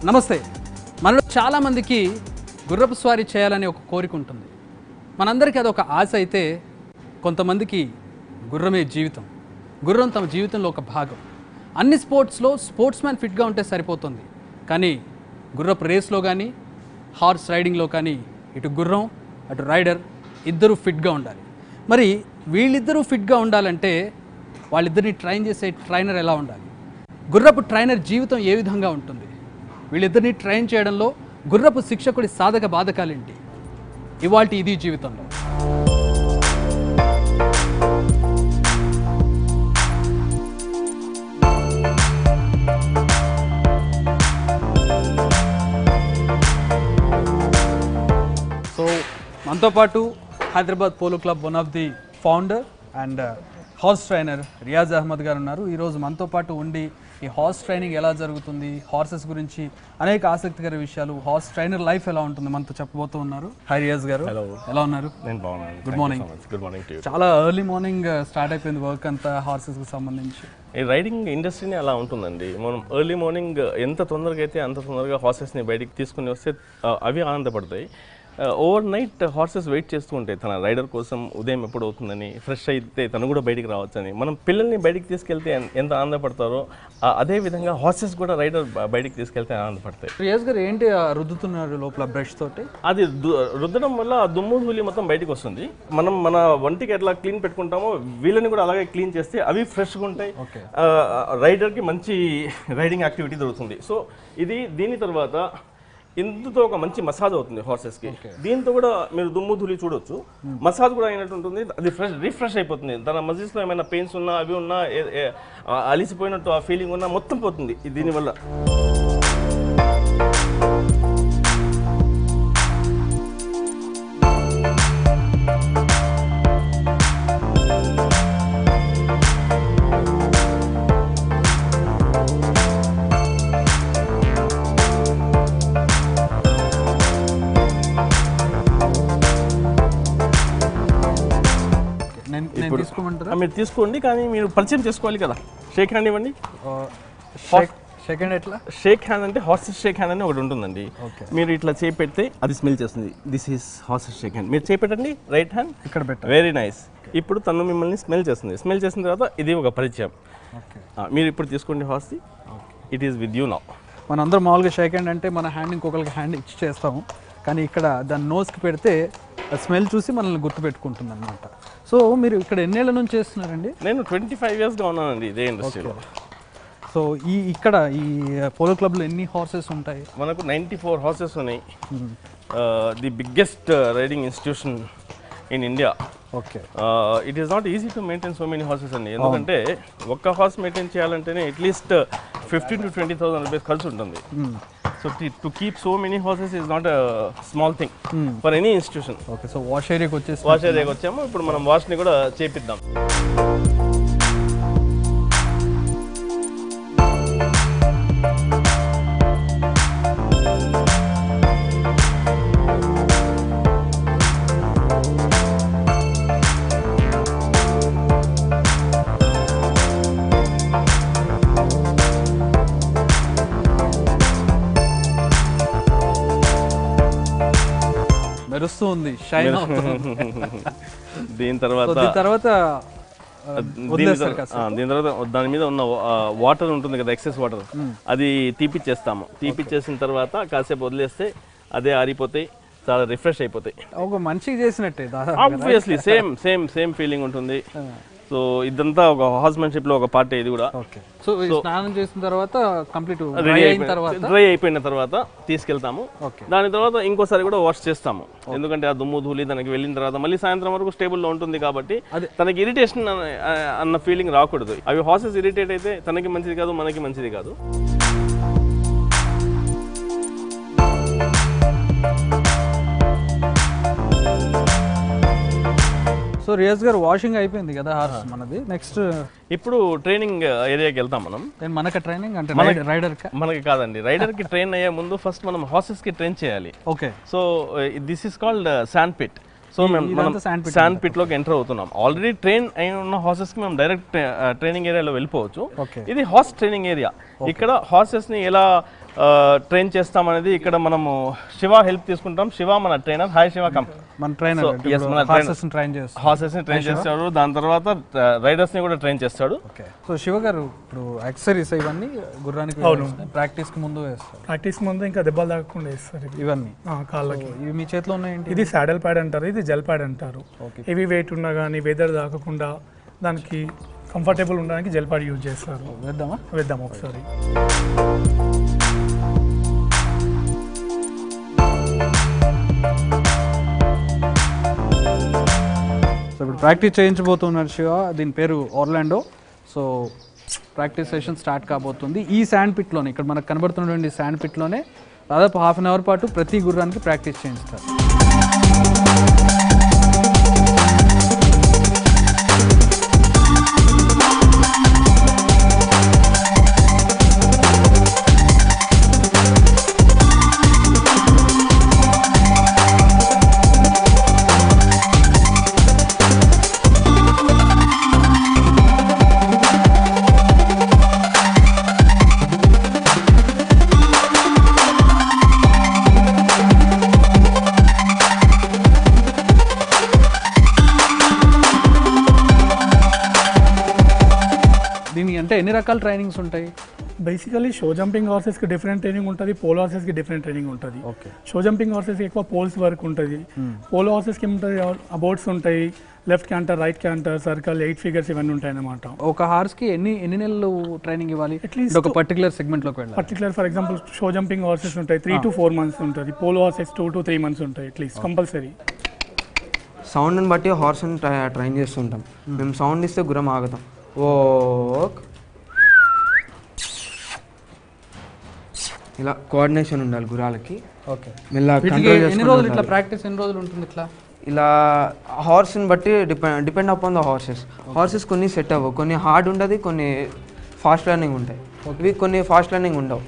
నమస్తే మనలో చాలామందికి గుర్రపు స్వారీ చేయాలని ఒక కోరిక ఉంటుంది మనందరికీ అది ఒక ఆశ అయితే కొంతమందికి గుర్రమే జీవితం గుర్రం తమ జీవితంలో ఒక భాగం అన్ని స్పోర్ట్స్లో స్పోర్ట్స్ మ్యాన్ ఫిట్గా ఉంటే సరిపోతుంది కానీ గుర్రపు రేస్లో కానీ హార్స్ రైడింగ్లో కానీ ఇటు గుర్రం అటు రైడర్ ఇద్దరు ఫిట్గా ఉండాలి మరి వీళ్ళిద్దరూ ఫిట్గా ఉండాలంటే వాళ్ళిద్దరిని ట్రైన్ చేసే ట్రైనర్ ఎలా ఉండాలి గుర్రపు ట్రైనర్ జీవితం ఏ విధంగా ఉంటుంది వీళ్ళిద్దరిని ట్రైన్ చేయడంలో గుర్రపు శిక్షకుడి సాధక బాధకాలేంటి ఇవాల్టి ఇది జీవితంలో సో మనతో పాటు Hyderabad polo club one of the founder and horse trainer Riyaz Ahmed garu ఉన్నారు ఈరోజు మనతో పాటు ఉండి ఈ హార్స్ ట్రైనింగ్ ఎలా జరుగుతుంది హార్సెస్ గురించి అనేక ఆసక్తికర విషయాలు హార్స్ ట్రైనర్ లైఫ్ ఎలా ఉంటుంది మనతో చెప్పబోతూ ఉన్నారు హాయ్ రియాజ్ గారు ఎలా ఉన్నారు నేను బాగున్నాను good morning good morning to చాలా ఎర్లీ మార్నింగ్ స్టార్ట్ అయిపోయింది వర్క్ అంతా హార్సెస్కి సంబంధించి ఈ రైడింగ్ ఇండస్ట్రీనే అలా ఉంటుందండి మనం ఎర్లీ మార్నింగ్ ఎంత తొందరగా అయితే అంత తొందరగా హార్సెస్ని బయటికి తీసుకుని వస్తే ఆ, అవి ఆనందపడతాయి ఓవర్ నైట్ హార్సెస్ వెయిట్ చేస్తూ ఉంటాయి తన రైడర్ కోసం ఉదయం ఎప్పుడు అవుతుందని ఫ్రెష్ అయితే తను కూడా బయటికి రావచ్చని మనం పిల్లల్ని బయటికి తీసుకెళ్తే ఎన్- ఎంత ఆనందపడతారో ఆ, అదే విధంగా హార్సెస్ కూడా రైడర్ బయటికి తీసుకెళ్తే ఆనందపడతాయి రియాజ్ గారు ఏంటి ఆ రుద్దుతున్నారు లోపల బ్రష్ తోటి అది దు- రుద్దడం వల్ల ఆ దుమ్ము ధూళి మొత్తం బయటికి వస్తుంది మనం మన వంటికి ఎట్లా క్లీన్ పెట్టుకుంటామో వీళ్ళని కూడా అలాగే క్లీన్ చేస్తే అవి ఫ్రెష్గా ఉంటాయి Okay. ఆ, రైడర్కి మంచి రైడింగ్ యాక్టివిటీ దొరుకుతుంది సో ఇది దీని తర్వాత ఇందుతో ఒక మంచి మసాజ్ అవుతుంది హార్సెస్కి దీంతో కూడా మీరు దుమ్ము ధూళి చూడొచ్చు మసాజ్ కూడా అయినట్టు ఉంటుంది అది ఫ్రెష్ రిఫ్రెష్ అయిపోతుంది తన మజిల్స్లో ఏమైనా పెయిన్స్ ఉన్నా అవి ఉన్నా ఏ- ఏ- ఆ అలిసిపోయినట్టు ఆ ఫీలింగ్ ఉన్నా మొత్తం పోతుంది ఇది దీనివల్ల నేను నేను తీసుకోమంటారా ఆ, మీరు తీసుకోండి కానీ మీరు పరిచయం చేసుకోవాలి కదా షేక్ హ్యాండ్ ఇవ్వండి సెకండ్ ఎట్లా షేక్ హ్యాండ్ అంటే హార్సెస్ షేక్ హ్యాండ్ అని ఒకటి ఉంటుందండి Okay. మీరు ఇట్లా చేయి పెడితే అది స్మెల్ చేస్తుంది this is horses shake hand మీరు చేయి పెట్టండి రైట్ హ్యాండ్ ఇక్కడ పెట్టాలి వెరీ నైస్ ఇప్పుడు తను మిమ్మల్ని స్మెల్ చేస్తుంది స్మెల్ చేసిన తర్వాత ఇది ఒక పరిచయం ఓకే ఆ, మీరు ఇప్పుడు తీసుకోండి హార్స్ది it is with you now మనందరం మామూలుగా షేక్ హ్యాండ్ అంటే మన హ్యాండ్ ఇంకొకరికి హ్యాండ్ ఇచ్చి చేస్తాము కానీ ఇక్కడ దాని నోస్కి పెడితే స్మెల్ చూసి మనల్ని గుర్తుపెట్టుకుంటుంది అనమాట సో మీరు ఇక్కడ ఎన్నేళ్ల నుంచి చేస్తున్నారండి నేను ట్వంటీ ఫైవ్ ఇయర్స్గా ఉన్నానండి ఇదే ఇండస్ట్రీలో సో ఈ ఇక్కడ ఈ పోలో క్లబ్లో ఎన్ని హార్సెస్ ఉంటాయి మనకు నైంటీ ఫోర్ హార్సెస్ ఉన్నాయి the biggest riding institution in India okay it is not easy to maintain so many horses అండి ఎందుకంటే ఒక్క హార్స్ మెయింటైన్ చేయాలంటేనే at least fifteen to twenty thousand rupees ఖర్చు ఉంటుంది so to keep so many horses is not small thing for any institution okay so wash ఏరియాకి వచ్చేసి wash ఏరియాకి వచ్చాము ఇప్పుడు మనం వాష్ని కూడా చేపిద్దాం మెరుస్తూ ఉంది షైన్ అవుతుంది దీని సో తర్వాత దీని తర్వాత ఆ, దీని వదిలేస్తారు తర్వాత- ఆ, దీని తర్వాత దాని మీద ఉన్న వాటర్ ఉంటుంది కదా ఎక్సెస్ వాటర్ అది తీపిచ్చేస్తాము తీపిచ్చేసిన తర్వాత కాసేపు వదిలేస్తే అదే ఆరిపోతాయి చాలా రిఫ్రెష్ అయిపోతాయి ఒక మంచిగా చేసినట్టే దాదాపు obviously same same same feeling ఉంటుంది సో ఇదంతా ఒక హాస్మెన్షిప్ లో ఒక పార్ట్ ఇది కూడా ఓకే సో ఈ స్నానం చేసిన తర్వాత కంప్లీట్ రెడీ అయిన తర్వాత డ్రై అయిపోయిన తర్వాత తీసుకెళ్తాము Okay. దాని తర్వాత ఇంకోసారి కూడా వాష్ చేస్తాము ఎందుకంటే ఆ దుమ్ము ధూళి దానికి వెళ్ళిన తర్వాత మళ్ళీ సాయంత్రం వరకు స్టేబుల్ లో ఉంటుంది కాబట్టి అదే. తనకి ఇరిటేషన్ అన్న ఫీలింగ్ రాకూడదు అవి హార్సెస్ ఇరిటేట్ అయితే తనకి మంచిది కాదు మనకి మంచిది కాదు సో రియాజ్ గారు వాషింగ్ అయిపోయింది కదా హార్స్ మనది నెక్స్ట్ ఇప్పుడు ట్రైనింగ్ ఏరియాకి వెళ్తాం మనం నేను మనక ట్రైనింగ్ అంటే రైడర్ మనకి కాదండి రైడర్ కి ట్రైన్ అయ్యే ముందు ఫస్ట్ మనం హార్సెస్ కి ట్రైన్ చేయాలి okay so this is called sand pit so మేము మనం ఇదంతా sand pit శాండ్ పిట్ లోకి ఎంటర్ అవుతున్నాం ఆల్రెడీ ట్రైన్ అయిన ఉన్న హార్సెస్ కి మేము డైరెక్ట్ ట్రైనింగ్ ఏరియాలో వెళ్ళిపోవచ్చు Okay. ఇది హార్స్ ట్రైనింగ్ ఏరియా ఇక్కడ హార్సెస్ ని ఎలా ట్రైన్ చేస్తామనేది ఇక్కడ మనము శివ హెల్ప్ తీసుకుంటాం శివ మన ట్రైనర్ హాయ్ శివ కమ్ మన ట్రైనర్ So, yes, మన హార్సెస్ ట్రైన్ చేస్తాం హార్సెస్ ని ట్రైన్ చేస్తాడు దాని తర్వాత రైడర్స్ ని కూడా ట్రైన్ చేస్తాడు ఓకే సో శివ గారు ఇప్పుడు యాక్సరీస్ ఇవన్నీ గుర్రానికి ప్రాక్టీస్ కి ముందు వేస్తారు ప్రాక్టీస్ ముందు ఇంకా దెబ్బలు తాగకుండా వేస్తారు ఇవి ఇవన్నీ ఆ, కాళ్ళకి ఇవి మీ చేతిలో ఉన్నాయేంటి ఇది సాడల్ ప్యాడ్ అంటారు ఇది జెల్ ప్యాడ్ అంటారు హెవీ వెయిట్ ఉన్నా కానీ వెదర్ తాకకుండా దానికి కంఫర్టబుల్ ఉండడానికి జెల్ ప్యాడ్ యూజ్ చేస్తారు వేద్దామా వేద్దాం ఒకసారి సో ఇప్పుడు ప్రాక్టీస్ చేయించబోతున్నారు శివ దీని పేరు Orlando so practice session start కాబోతుంది ఈ శాండ్ పిట్లోనే ఇక్కడ మనకు కనబడుతున్నటువంటి శాండ్ పిట్లోనే దాదాపు హాఫ్ అన్ అవర్ పాటు ప్రతి గుర్రానికి ప్రాక్టీస్ చేయిస్తారు దీనికి అంటే ఎన్ని రకాల ట్రైనింగ్స్ ఉంటాయి బేసికలీ షో జంపింగ్ హార్సెస్కి డిఫరెంట్ ట్రైనింగ్ ఉంటుంది పోలో హార్సెస్కి డిఫరెంట్ ట్రైనింగ్ ఉంటుంది ఓకే షో జంపింగ్ హార్సెస్కి ఎక్కువ పోల్స్ వర్క్ ఉంటుంది పోలో హార్సెస్కి ఏముంటుంది అబౌట్స్ ఉంటాయి left canter right canter circle eight figures ఇవన్నీ ఉంటాయి అన్నమాట ఒక హార్స్కి ఎన్ని ఎన్ని నెలలు ట్రైనింగ్ ఇవ్వాలి At least అంటే ఒక పర్టికులర్ సెగ్మెంట్లోకి వెళ్ళాలి particular for example show jumping horses ఉంటాయి త్రీ టు ఫోర్ మంత్స్ ఉంటుంది polo horses two to three months ఉంటాయి అట్లీస్ట్ కంపల్సరీ సౌండ్ని బట్టి హార్స్ని ట్రైన్ చేస్తుంటాం మేము సౌండ్ ఇస్తే గుర్రం ఆగుతాం ఓ ఇలా కోఆర్డినేషన్ ఉండాలి గుర్రాలకి ఓకే మెల్ల వీటికి కంట్రోల్ ఎన్ని రోజులు ఇట్లా ప్రాక్టీస్ ఎన్ని రోజులు ఉంటుంది ఇట్లా ఇలా హార్స్ని బట్టి depend depend upon the horses horses కొన్ని సెట్ అవ్వవు కొన్ని హార్డ్ ఉంటుంది కొన్ని ఫాస్ట్ లర్నింగ్ ఉంటాయి ఇవి కొన్ని ఫాస్ట్ లర్నింగ్ ఉండవు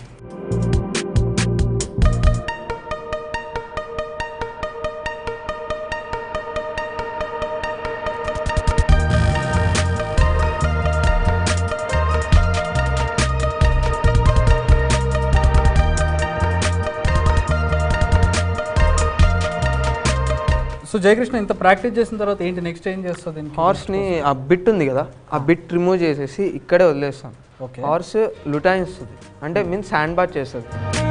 సో జయకృష్ణ ఇంత ప్రాక్టీస్ చేసిన తర్వాత ఏంటి నెక్స్ట్ ఏం చేస్తుంది దీనికి? హార్స్ని ఆ బిట్ ఉంది కదా ఆ బిట్ రిమూవ్ చేసేసి ఇక్కడే వదిలేస్తాం ఓకే హార్స్ లుటాయిస్తుంది అంటే మీన్స్ హ్యాండ్ బాత్ చేస్తుంది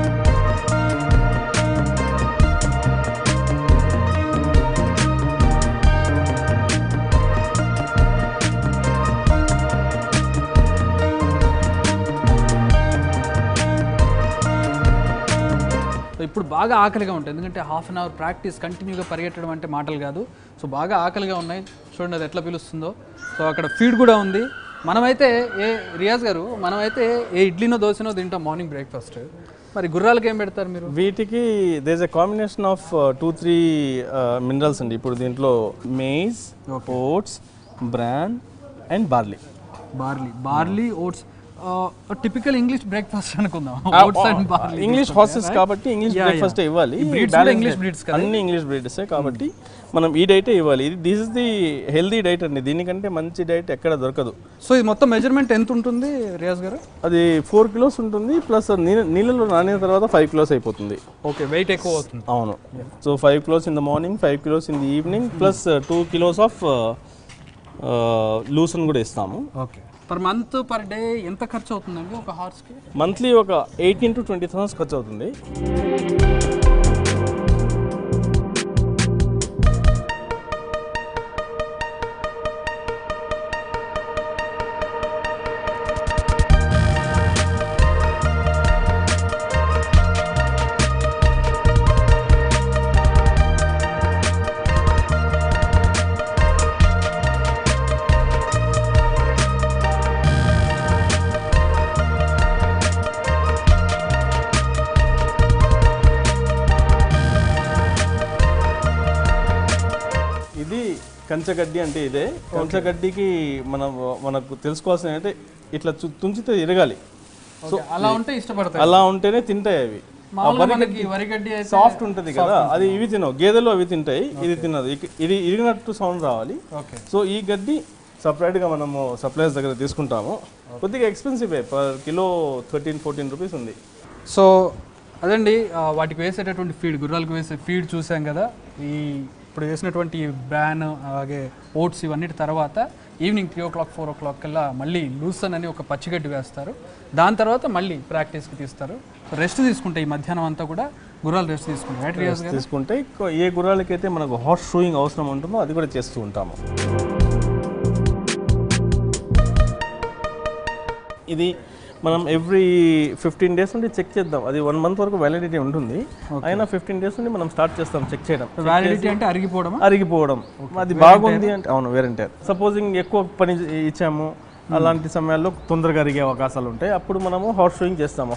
సో ఇప్పుడు బాగా ఆకలిగా ఉంటుంది ఎందుకంటే హాఫ్ అన్ అవర్ ప్రాక్టీస్ కంటిన్యూగా పరిగెట్టడం అంటే మాటలు కాదు సో బాగా ఆకలిగా ఉన్నాయి చూడండి అది ఎట్లా పిలుస్తుందో సో అక్కడ ఫీడ్ కూడా ఉంది మనమైతే ఏ రియాజ్ గారు మనమైతే ఏ ఇడ్లీనో దోశనో తింటాం మార్నింగ్ బ్రేక్ఫాస్ట్ మరి గుర్రాలకి ఏం పెడతారు మీరు వీటికి this a combination of two three minerals అండి ఇప్పుడు దీంట్లో maize oats bran and barley barley barley oats typical English breakfast అనుకుందాం oats and barley English horses కాబట్టి ఇంగ్లీష్ Yeah, బ్రేక్ఫాస్ట్ yeah. ఇవ్వాలి ఈ breeds Balanced కూడా English diet. breeds కదా? అన్ని ఇంగ్లీష్ బ్రీడ్స్ కాబట్టి మనం ఈ డైటే ఇవ్వాలి ఇది this is the healthy diet అండి దీనికంటే మంచి డైట్ ఎక్కడ దొరకదు సో ఇది మొత్తం మెజర్మెంట్ ఎంత ఉంటుంది రియాజ్ గారు అది ఫోర్ కిలోస్ ఉంటుంది ప్లస్ నీళ్ళలో నానిన తర్వాత ఫైవ్ కిలోస్ అయిపోతుంది ఓకే వెయిట్ ఎక్కువ అవుతుంది అవును so five kilos in the morning five kilos in the evening plus two kilos of lucerne కూడా ఇస్తాము okay per month per day ఎంత ఖర్చు అవుతుందండి ఒక హార్స్కి మంత్లీ ఒక ఎయిటీన్ టు ట్వంటీ థౌసండ్స్ ఖర్చు అవుతుంది ఇది కంచగడ్డి అంటే ఇదే కంచగడ్డికి మనం మనకు తెలుసుకోవాల్సిన అంటే ఇట్లా చు- తుంచితే ఎరగాలి సో Okay, అలా ఉంటే ఇష్టపడతాయి అలా ఉంటేనే తింటాయి అవి మామూలుగా మనకి వరిగడ్డి అయితే సాఫ్ట్ ఉంటుంది కదా అది ఇవి తినవు గేదెలు అవి తింటాయి ఇది తినదు ఇక- ఇది ఇరిగినట్టు సౌండ్ రావాలి ఓకే సో ఈ గడ్డి సపరేట్గా మనము సప్లైస్ దగ్గర తీసుకుంటాము కొద్దిగా expensive per kilo thirteen fourteen rupees ఉంది సో అదండి ఆ, వాటికి వేసేటటువంటి ఫీడ్ గుర్రాలకు వేసే ఫీడ్ చూసాం కదా ఈ ఇప్పుడు వేసినటువంటి బ్రాన్ అలాగే ఓట్స్ ఇవన్నిటి తర్వాత evening three o'clock four o'clock కల్లా మళ్ళీ లూసన్ అని ఒక పచ్చిగడ్డి వేస్తారు దాని తర్వాత మళ్ళీ ప్రాక్టీస్కి తీస్తారు రెస్ట్ తీసుకుంటే ఈ మధ్యాహ్నం అంతా కూడా గుర్రాలు రెస్ట్ తీసుకుంటాయి రైట్ రియాజ్ గారు తీసుకుంటే ఇంకో- ఏ గుర్రాలకైతే మనకు హార్స్ షూయింగ్ అవసరం ఉంటుందో అది కూడా చేస్తూ ఉంటాము ఇది మనం ఎవ్రీ ఫిఫ్టీన్ డేస్ నుండి చెక్ చేద్దాం అది వన్ మంత్ వరకు వ్యాలిడిటీ ఉంటుంది అయినా ఫిఫ్టీన్ డేస్ నుండి మనం స్టార్ట్ చేస్తాం చెక్ చేయడం వ్యాలిడిటీ అంటే అరిగిపోవడమా అరిగిపోవడం అది బాగుంది అంటే అవును వేరంటే సపోజింగ్ ఎక్కువ పని ఇచ్చాము అలాంటి సమయాల్లో తొందరగా అరిగే అవకాశాలు ఉంటాయి అప్పుడు మనము హార్స్ షూయింగ్ చేస్తాము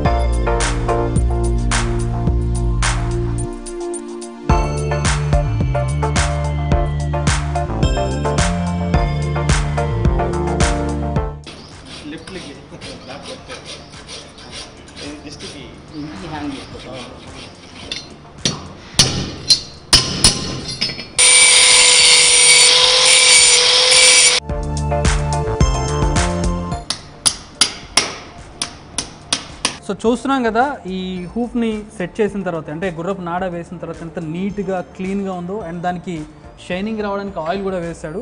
సో చూస్తున్నాం కదా ఈ హూఫ్ని సెట్ చేసిన తర్వాత అంటే గుర్రపు నాడ వేసిన తర్వాత ఎంత నీట్గా క్లీన్గా ఉందో అండ్ దానికి షైనింగ్ రావడానికి ఆయిల్ కూడా వేశాడు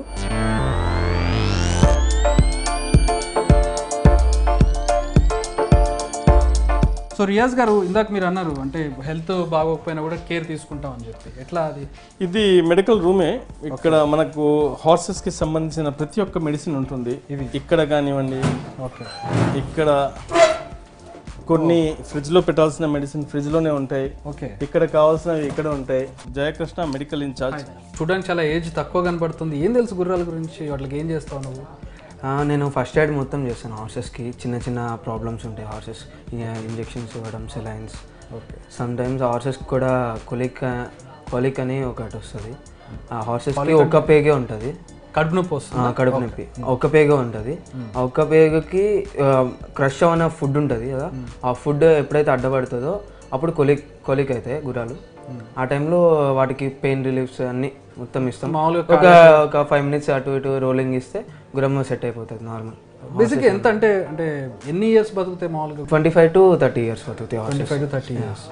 సో రియాజ్ గారు ఇందాక మీరు అన్నారు అంటే హెల్త్ బాగోకపోయినా కూడా కేర్ తీసుకుంటాం అని చెప్పి ఎట్లా అది ఇది మెడికల్ రూమే ఇక్కడ మనకు హార్సెస్ కి సంబంధించిన ప్రతి ఒక్క మెడిసిన్ ఉంటుంది ఇక్కడ కానివ్వండి ఓకే ఇక్కడ కొన్ని ఫ్రిడ్జ్ లో పెట్టాల్సిన మెడిసిన్ ఫ్రిడ్జ్ లోనే ఉంటాయి ఓకే ఇక్కడ కావాల్సినవి ఇక్కడ ఉంటాయి జయకృష్ణ మెడికల్ ఇన్ఛార్జ్ చూడడానికి చాలా ఏజ్ తక్కువ కనబడుతుంది ఏం తెలుసు గుర్రాల గురించి వాటికి ఏం చేస్తావు నువ్వు ఆ, నేను ఫస్ట్ ఎయిడ్ మొత్తం చేస్తాను హార్సెస్కి చిన్న చిన్న ప్రాబ్లమ్స్ ఉంటాయి హార్సెస్ ఇంజెక్షన్స్ ఇవ్వడం salines okay sometimes horses కూడా కొలిక్ కొలిక్ అని ఒకటి వస్తుంది ఆ హార్సెస్కి ఒక్క పేగే ఉంటుంది కడుపు నొప్పి వస్తుంది ఆ, కడుపు నొప్పి ఒక్క పేగ ఉంటుంది ఆ ఒక్క పేగకి క్రష్ అవ్వన ఫుడ్ ఉంటుంది కదా ఆ ఫుడ్ ఎప్పుడైతే అడ్డపడుతుందో అప్పుడు కొలిక్ కొలిక్ అవుతాయి గుర్రాలు ఆ టైంలో వాటికి పెయిన్ రిలీఫ్స్ అన్ని మొత్తం ఇస్తాం మామూలుగా ఒక ఒక ఫైవ్ మినిట్స్ అటు ఇటు రోలింగ్ ఇస్తే గుర్రం సెట్ అయిపోతుంది నార్మల్ బేసిక్ ఎంత అంటే అంటే ఎన్ని ఇయర్స్ బతుకుతాయి మామూలుగా twenty five to thirty years పడుతుంది twenty five to thirty years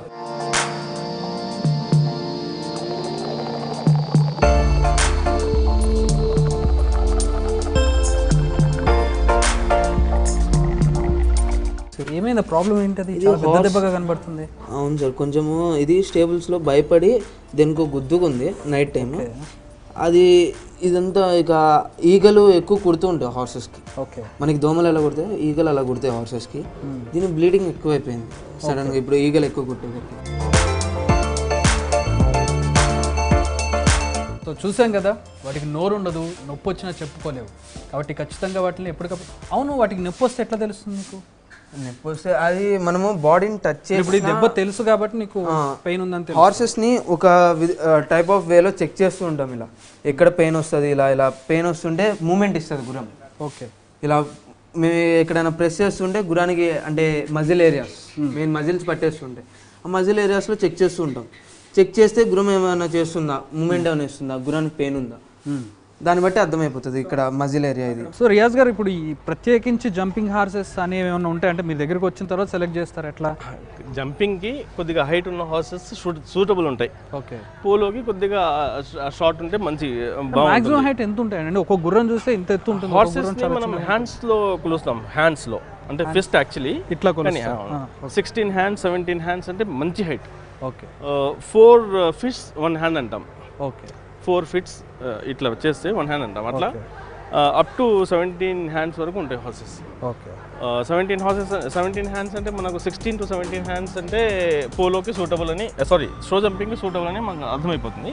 ఏమైంది ప్రాబ్లం ఏంటది చాలా పెద్ద దెబ్బగా కనబడుతుంది అవును సార్ కొంచెము ఇది స్టేబుల్స్లో భయపడి దేనికో గుద్దుకుంది నైట్ టైం అది ఇదంతా ఇక ఈగలు ఎక్కువ కుడుతూ ఉంటాయి హార్సెస్కి ఓకే మనకి దోమలు ఎలా కుడతాయి ఈగలు అలా కుడతాయి హార్సెస్కి దీని బ్లీడింగ్ ఎక్కువైపోయింది సడన్గా ఇప్పుడు ఈగలు ఎక్కువ కుట్టేసరికి సో చూసాం కదా వాటికి నోరు ఉండదు నొప్పి వచ్చినా చెప్పుకోలేవు కాబట్టి ఖచ్చితంగా వాటిని ఎప్పటికప్పుడు అవును వాటికి నొప్పి వస్తే ఎట్లా తెలుస్తుంది నీకు నొప్పి వస్తే అది మనము బాడీని టచ్ ఇప్పుడు ఈ చేసి దెబ్బ తెలుసు కాబట్టి నీకు పెయిన్ ఉందని తెలుసు హార్సెస్ని ఒక టైప్ ఆఫ్ వేలో చెక్ చేస్తూ ఉంటాం ఇలా ఎక్కడ పెయిన్ వస్తుంది ఇలా ఇలా పెయిన్ వస్తుంటే మూమెంట్ ఇస్తుంది గుర్రం ఓకే ఇలా మేము ఎక్కడైనా ప్రెస్ చేస్తుంటే గురానికి అంటే మజిల్ ఏరియాస్ మెయిన్ మజిల్స్ పట్టేస్తుంటే ఆ మజిల్ ఏరియాస్లో చెక్ చేస్తూ ఉంటాం చెక్ చేస్తే గురం ఏమైనా చేస్తుందా మూమెంట్ ఏమైనా ఇస్తుందా గురానికి పెయిన్ ఉందా దాన్ని బట్టి అర్థమైపోతుంది ఇక్కడ మజిల్ ఏరియా ఇది సో రియాజ్ గారు ఇప్పుడు ఈ ప్రత్యేకించి జంపింగ్ హార్సెస్ అనేవి ఏమైనా ఉంటాయంటే మీ దగ్గరికి వచ్చిన తర్వాత సెలెక్ట్ చేస్తారు ఎట్లా జంపింగ్ కి కొద్దిగా హైట్ ఉన్న హార్సెస్ సూటబుల్ ఉంటాయి ఓకే పోలోకి కొద్దిగా షార్ట్ ఉంటే మంచి బాగుంటుంది మాక్సిమం హైట్ ఎంత ఉంటాయండి ఒక గుర్రం చూస్తే ఇంత ఎత్తు ఉంటుంది ఒక హార్సెస్ గుర్రం ని చాలా మనం హ్యాండ్స్ లో కొలుస్తాం హ్యాండ్స్ లో అంటే ఫిస్ట్ యాక్చువల్లీ ఇట్లా కానీ కొలుస్తాం. సిక్స్టీన్ హ్యాండ్స్ సెవెంటీన్ హ్యాండ్స్ అంటే మంచి height okay four fits one hand అంటాం ఓకే ఫోర్ ఫిట్స్ ఇట్లా చేస్తే వన్ హ్యాండ్ అంటాం అట్లా అప్ టు సెవెంటీన్ హ్యాండ్స్ వరకు ఉంటాయి horses okay seventeen horses seventeen hands అంటే మనకు సిక్స్టీన్ టు సెవెంటీన్ హ్యాండ్స్ అంటే పోలోకి సూటబుల్ అని సారీ షో జంపింగ్కి సూటబుల్ అని మనకు అర్థమైపోతుంది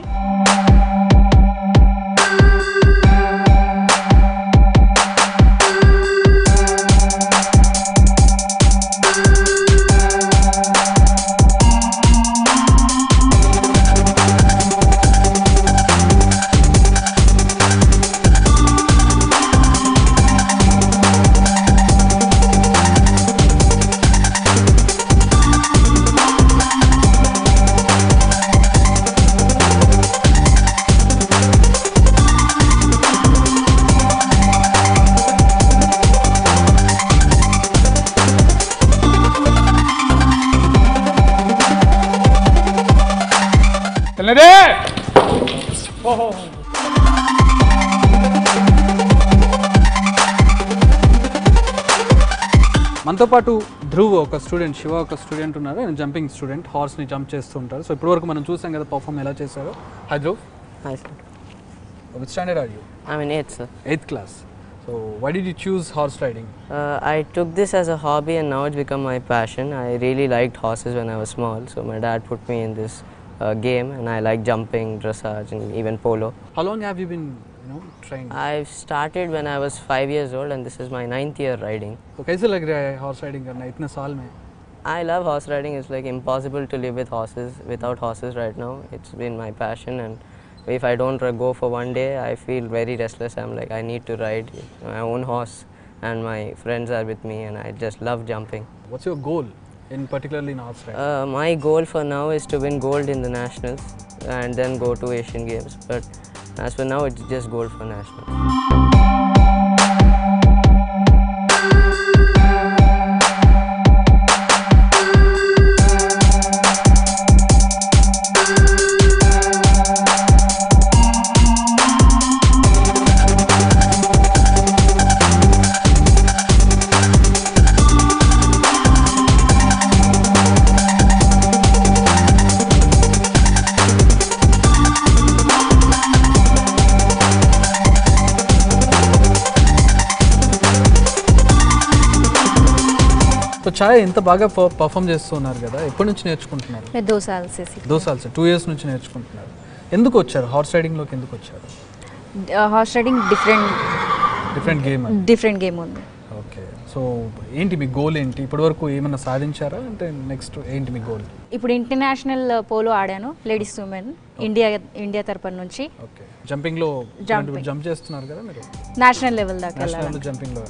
వెళ్ళరే ఓహో మనతో పాటు ధ్రువ్ ఒక స్టూడెంట్ శివ ఒక స్టూడెంట్ ఉన్నారు ఆయన జంపింగ్ స్టూడెంట్ హార్స్ని జంప్ చేస్తూ ఉంటారు సో ఇప్పటివరకు మనం చూసాం కదా పర్ఫామ్ ఎలా చేశారో hi Dhruv Hi, sir. Which standard are you I'm in eighth, sir. Eighth class so why did you choose horse riding Uh, I took this as a hobby and now it's become my passion. I really liked horses when I was small, so my dad put me in this uh, game and I like jumping, dressage, and even polo. How long have you been you know train I started when I was five years old and this is my ninth year riding. तो कैसे लग रहा है horse riding करना इतने साल में I love horse riding. It's like impossible to live with horses without horses right now. It's been my passion and if I don't uh, go for one day, I feel very restless. I'm like, I need to ride my own horse and my friends are with me and I just love jumping. What's your goal in particularly in horse riding Uh, my goal for now is to win gold in the nationals and then go to Asian Games. But as for now, it's just gold for nationals. So ఛాయ్ ఇంత బాగా perform చేస్తున్నారు కదా ఎప్పటి నుంచి నేర్చుకుంటున్నారు मैं दो साल से सीख దో సాల్స్ టూ ఇయర్స్ నుంచి నేర్చుకుంటున్నారు ఎందుకు వచ్చారు హార్స్ రైడింగ్లోకి ఎందుకు వచ్చారు horse riding different different game different game ఉంది ఓకే సో ఏంటి మీ గోల్ ఏంటి ఇప్పటివరకు ఏమైనా సాధించారా అంటే నెక్స్ట్ ఏంటి మీ గోల్ ఇప్పుడు ఇంటర్నేషనల్ పోలో ఆడాను లేడీస్ ఉమెన్ ఇండియా ఇండియా తరపున నుంచి ఓకే జంపింగ్లో Jumping. జంప్ చేస్తున్నారు కదా మీరు నేషనల్ లెవెల్ దాకా వెళ్ళాలి నేషనల్ జంపింగ్లో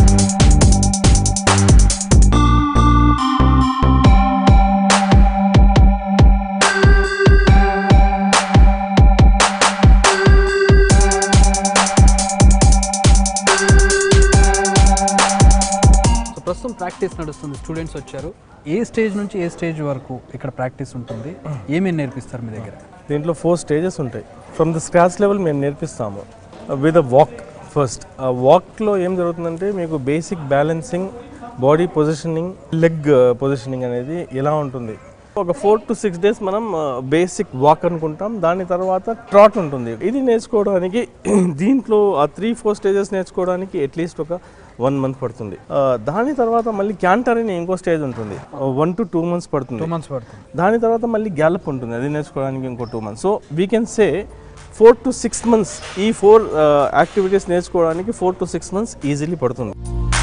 సో ప్రస్తుతం ప్రాక్టీస్ నడుస్తుంది స్టూడెంట్స్ వచ్చారు ఏ స్టేజ్ నుంచి ఏ స్టేజ్ వరకు ఇక్కడ ప్రాక్టీస్ ఉంటుంది ఏమేమి నేర్పిస్తారు మీ దగ్గర దీంట్లో ఫోర్ స్టేజెస్ ఉంటాయి ఫ్రమ్ ద స్క్రాచ్ లెవెల్ మేము నేర్పిస్తాము విత్ అ వాక్ ఫస్ట్ ఆ వాక్లో ఏం జరుగుతుందంటే మీకు basic balancing body positioning leg positioning అనేది ఎలా ఉంటుంది ఒక ఫోర్ టు సిక్స్ డేస్ మనం బేసిక్ వాక్ అనుకుంటాం దాని తర్వాత ట్రాట్ ఉంటుంది ఇది నేర్చుకోవడానికి దీంట్లో ఆ త్రీ ఫోర్ స్టేజెస్ నేర్చుకోవడానికి అట్లీస్ట్ ఒక వన్ మంత్ పడుతుంది ఆ, దాని తర్వాత మళ్ళీ క్యాంటర్ అని ఇంకో స్టేజ్ ఉంటుంది వన్ టు టూ మంత్స్ పడుతుంది టూ మంత్స్ పడుతుంది దాని తర్వాత మళ్ళీ గ్యాలప్ ఉంటుంది అది నేర్చుకోవడానికి ఇంకో two months so we can say four to six months ఈ ఫోర్ యాక్టివిటీస్ నేర్చుకోవడానికి four to six months easily పడుతుంది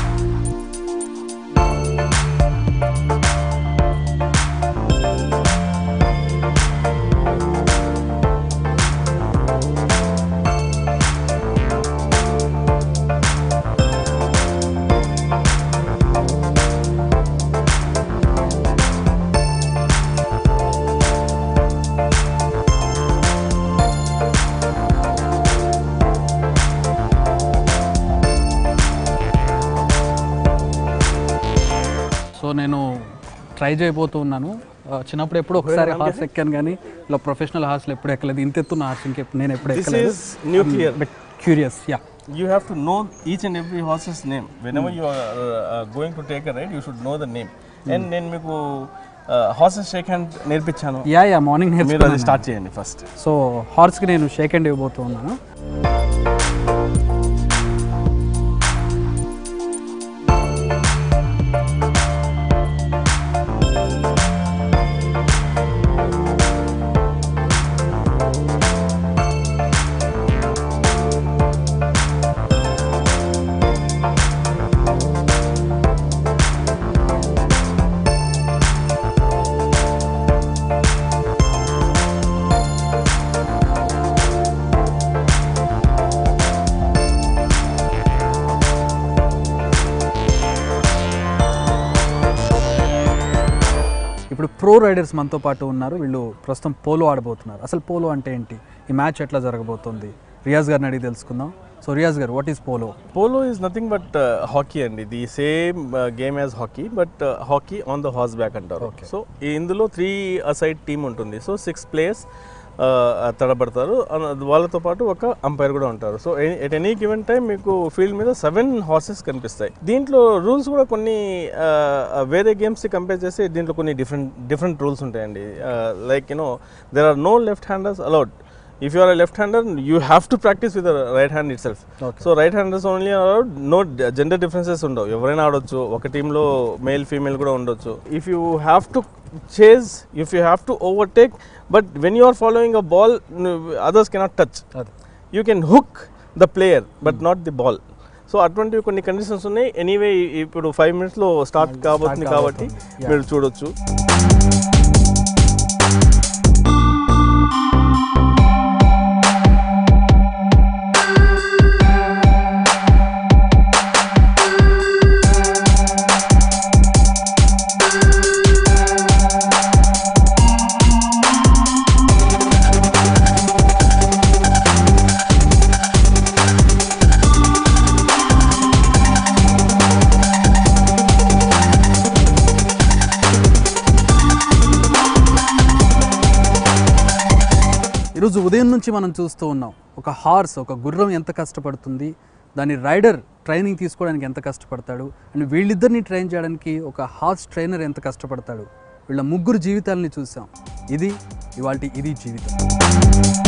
సో నేను ట్రై చేయబోతూ ఉన్నాను ఆ, చిన్నప్పుడు ఎప్పుడు ఒకసారి హార్స్ ఎక్కాను కానీ ఇలా ప్రొఫెషనల్ హార్స్లో ఎప్పుడు ఎక్కలేదు ఇంత ఎత్తున్న హార్స్ ఇంకెప్పుడు నేను ఎప్పుడు దిస్ ఎక్కలేదు is nuclear but curious yeah you have to know each and every horses name whenever you are going to take a ride you should know the name and నేను మీకు horses shake hand నేర్పించాను yeah yeah morning మీరు అది నేర్చుకున్నాను start చేయండి first so హార్స్కి నేను shake hand ఇవ్వబోతూ ఉన్నాను ఇప్పుడు ప్రో రైడర్స్ మనతో పాటు ఉన్నారు వీళ్ళు ప్రస్తుతం పోలో ఆడబోతున్నారు అసలు పోలో అంటే ఏంటి ఈ మ్యాచ్ ఎట్లా జరగబోతుంది రియాజ్ గారిని అడిగి తెలుసుకుందాం so Riyaz garu what is polo polo is nothing but hockey అండి the same game as hockey but hockey on the horse back అంటారు సో ఇందులో త్రీ అసైడ్ టీమ్ ఉంటుంది సో సిక్స్ ప్లేయర్స్ తడబడతారు అన- వాళ్ళతో పాటు ఒక అంపైర్ కూడా ఉంటారు so at any given time మీకు ఫీల్డ్ మీద సెవెన్ హార్సెస్ కనిపిస్తాయి దీంట్లో రూల్స్ కూడా కొన్ని ఆ, వేరే గేమ్స్కి కంపేర్ చేస్తే దీంట్లో కొన్ని డిఫరెంట్ డిఫరెంట్ రూల్స్ ఉంటాయండి like you know there are no left handers allowed if you are left hander you have to practice with right hand itself so right handers only allowed no gender differences ఉండవు ఎవరైనా ఆడొచ్చు ఒక టీంలో male female కూడా ఉండొచ్చు if you have to chase if you have to overtake but when you are following a ball others cannot touch అదే you can hook the player but not the ball so అటువంటివి కొన్ని conditions ఉన్నాయి anyway ఇప్పుడు five మినిట్స్లో start కాబోతుంది కాబట్టి మీరు చూడొచ్చు ఈరోజు ఉదయం నుంచి మనం చూస్తూ ఉన్నాం ఒక హార్స్ ఒక గుర్రం ఎంత కష్టపడుతుంది దాని రైడర్ ట్రైనింగ్ తీసుకోవడానికి ఎంత కష్టపడతాడు అండ్ వీళ్ళిద్దరిని ట్రైన్ చేయడానికి ఒక హార్స్ ట్రైనర్ ఎంత కష్టపడతాడు వీళ్ళ ముగ్గురు జీవితాలని చూసాం ఇది ఇవాళ ఇది జీవితం